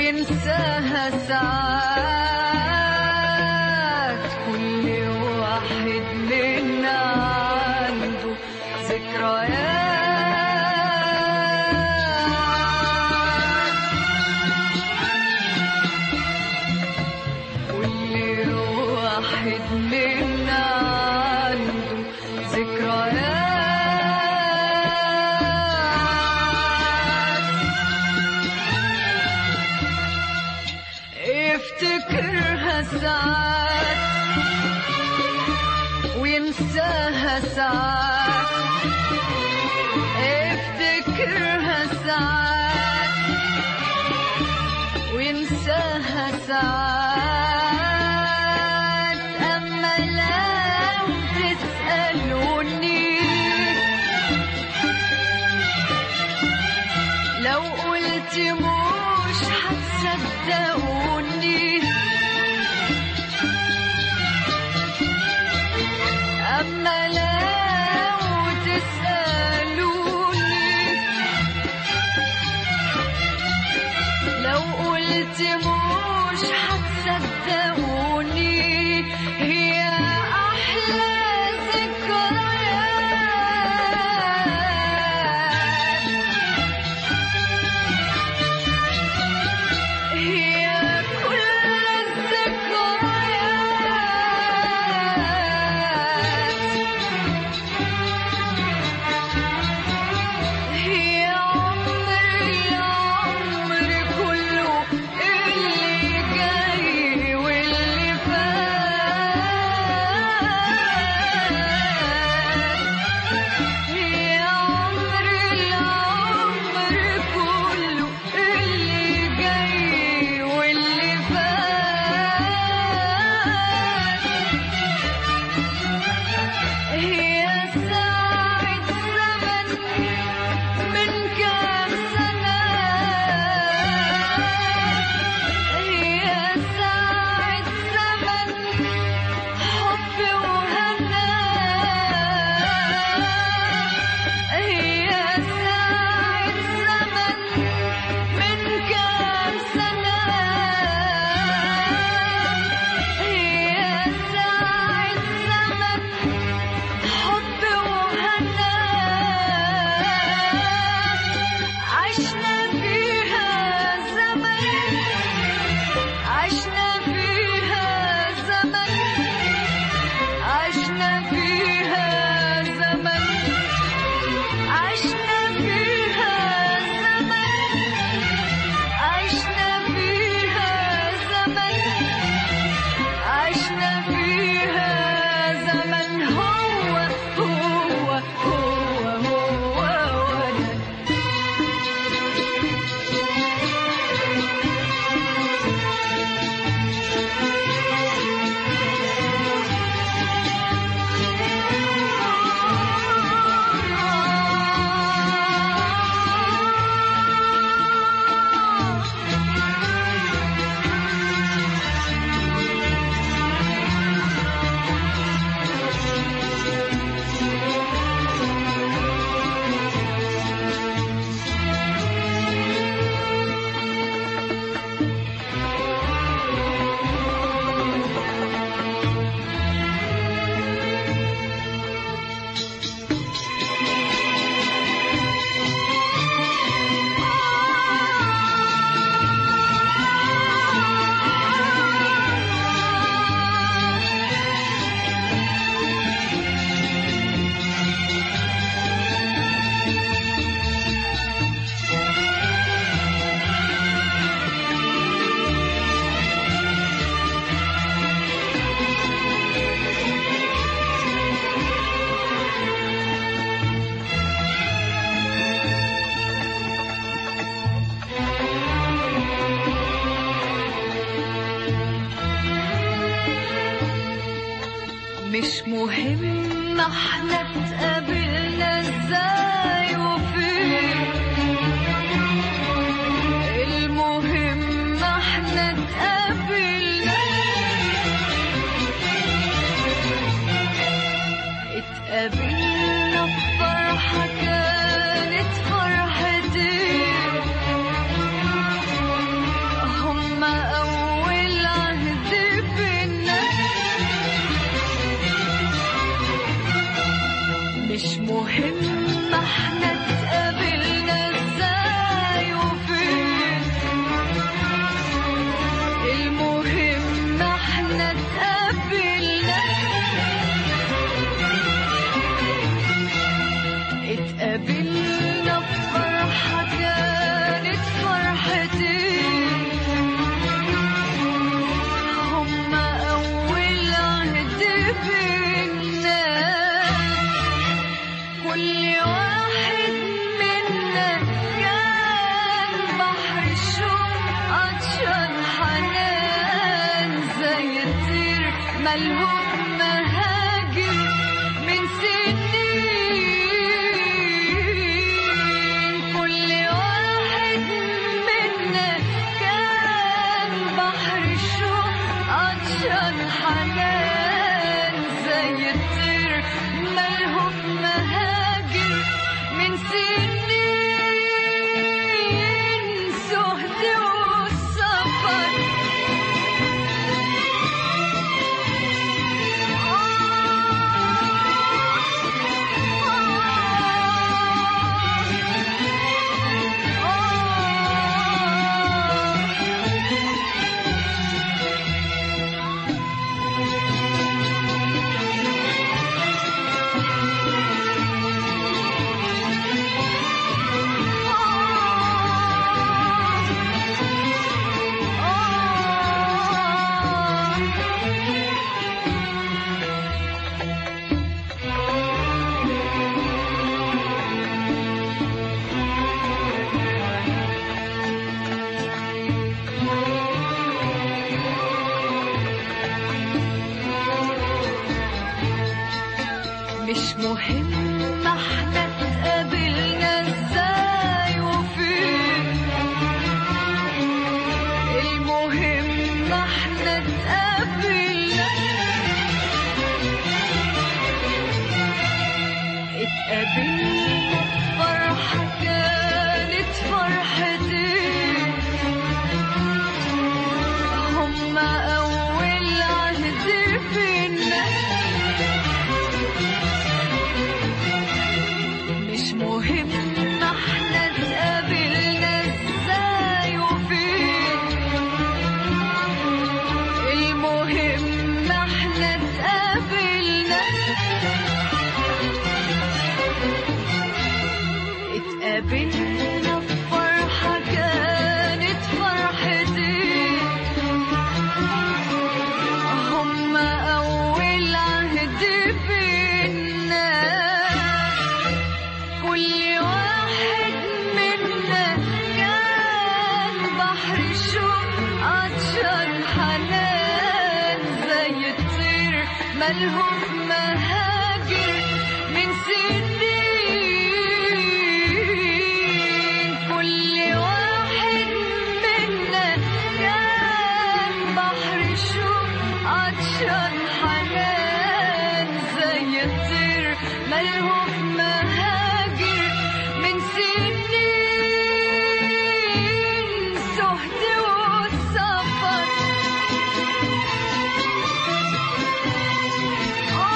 وينساها ساعات كل واحد منا عنده ذكريات كل واحد منا عنده ذكريات افتكرها ساعات وينساها ساعات افتكرها ساعات وينساها ساعات أما لو تسألوني لو قلت مش هتصدقوني أما لو تسألوني لو قلت مش هتصدقوني هي أحلى ذكريات هي كل الذكريات هي عمري عمري كله اللي جاي واللي فات هي عمري العمر كله اللي جاي واللي فات هي ساعة زمن من كام سنة هي ساعة زمن حب وهنا هي ساعة زمن من كام سنة هي ساعة زمن حب وهنا عشنا فيها زمن عشنا فيها زمن عشنا فيها زمن عشنا فيها زمن عشنا فيها زمن عشنا فيها زمن هو هو هو هو وانا مش مهم احنا اتقابلنا ازاي وفين المهم احنا اتقابلنا اتقابلنا بفرحة كانت فرحتي اتقابلنا بفرحة كانت فرحتي هما أول عهد بينا كل واحد منا كان بحر الشوق عطشان حنان زي الطير ملهوف مهاجر من سنين كل واحد منا كان بحر الشوق عطشان حنان زي الطير ملهوف مهاجر من سنين سهد والسفر مش مهم احنا اتقابلنا ازاي وفين المهم احنا اتقابلنا اتقابلنا فرحة كانت فرحتي هما أول عهد بينا مش مهم احنا اتقابلنا ازاي وفين المهم احنا اتقابلنا اتقابلنا في فرحة كانت فرحتي هما أول عهد بينا كل واحد منا كان بحر الشوق عطشان حنان زي الطير ملهوف مهاجر من سنين كل واحد منا كان بحر الشوق عطشان حنان زي الطير ملهوف مهاجر من سنين سهد والسفر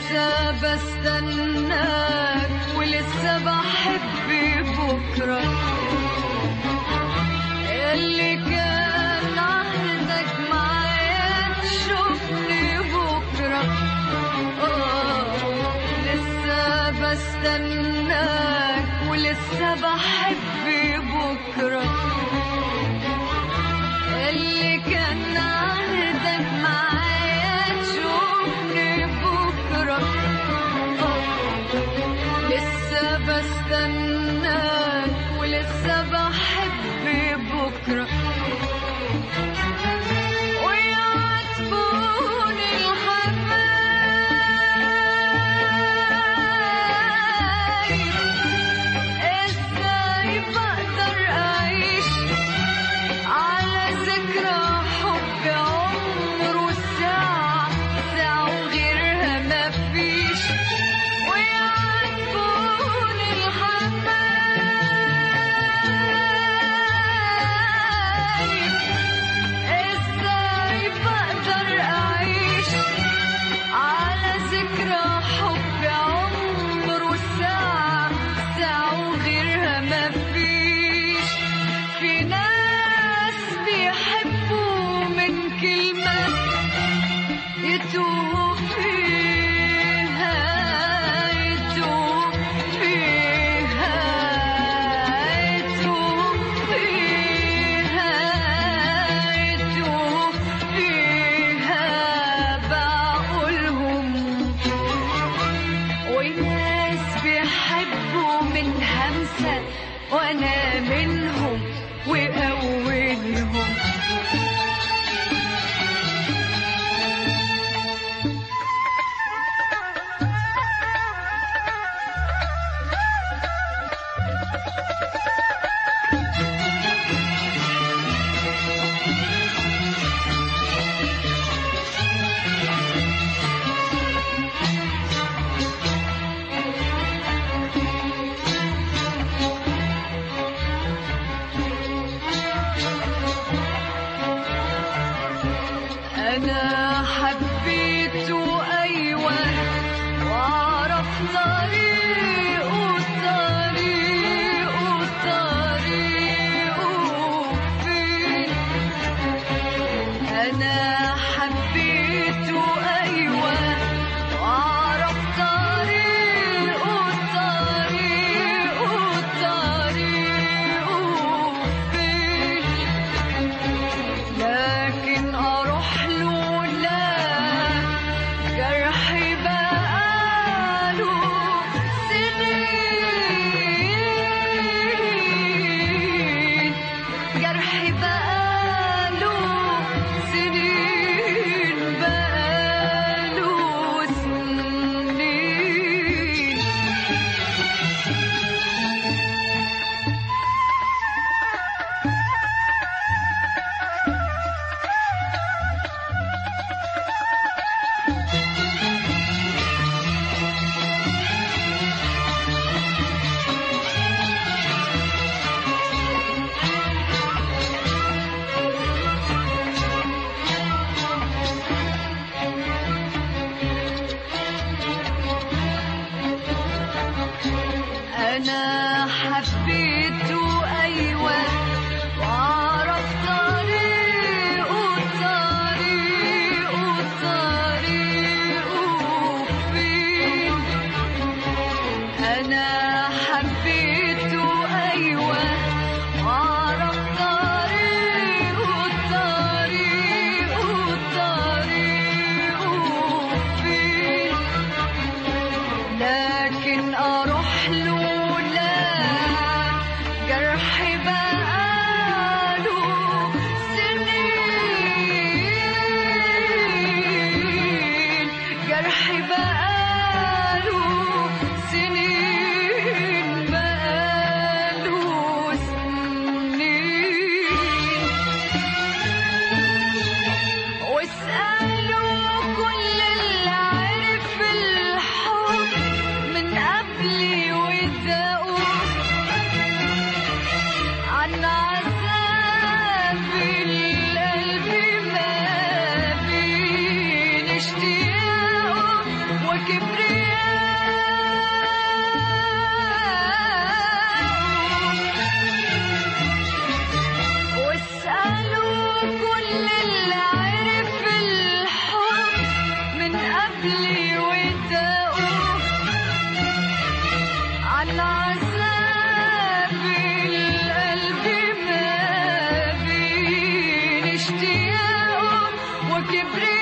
لسه بستناك ولسه بحب بكرة اللي كان عهدك معايا تشوفني بكرة آه لسه بستناك ولسه بحب بكرة اللي كان عهدك معايا تشوفني بكرة آه لسه بستناك ولسه بحب بكرة ويعاتبوني الحبايب ازاي بقدر اعيش على ذكرى حب عمره ساعة ساعة وغيرها مفيش ويعاتبوني الحبايب ازاي بقدر اعيش على ذكرى حب عمره ساعة ساعة وغيرها مفيش في ناس بيحبوا من كلمة يتوه فيها يتوه فيها يتوه فيها يتوه فيها بقولهم وناس بيحبوا من همسة وأنا منهم وأولهم أنا حبيته أيوة وأعرف طريقه طريقه طريقه فين أنا حبيته أيوة وأعرف طريقه طريقه طريقه فين لكن اروح له لا جرحي بقاله سنين جرحي بقاله سنين بقاله سنين أنا حبيته أيوة وأعرف طريقه طريقه طريقه فين أنا حبيته أيوة وأعرف طريقه طريقه طريقه فين لكن اروح له لا جرحي بقاله سنين جرحي بقاله سنين بقاله سنين واسألوا كل اللي عرف الحب من قبلي وذاقوا عن عذاب القلب ما بين اشتياقه وكبر جبريل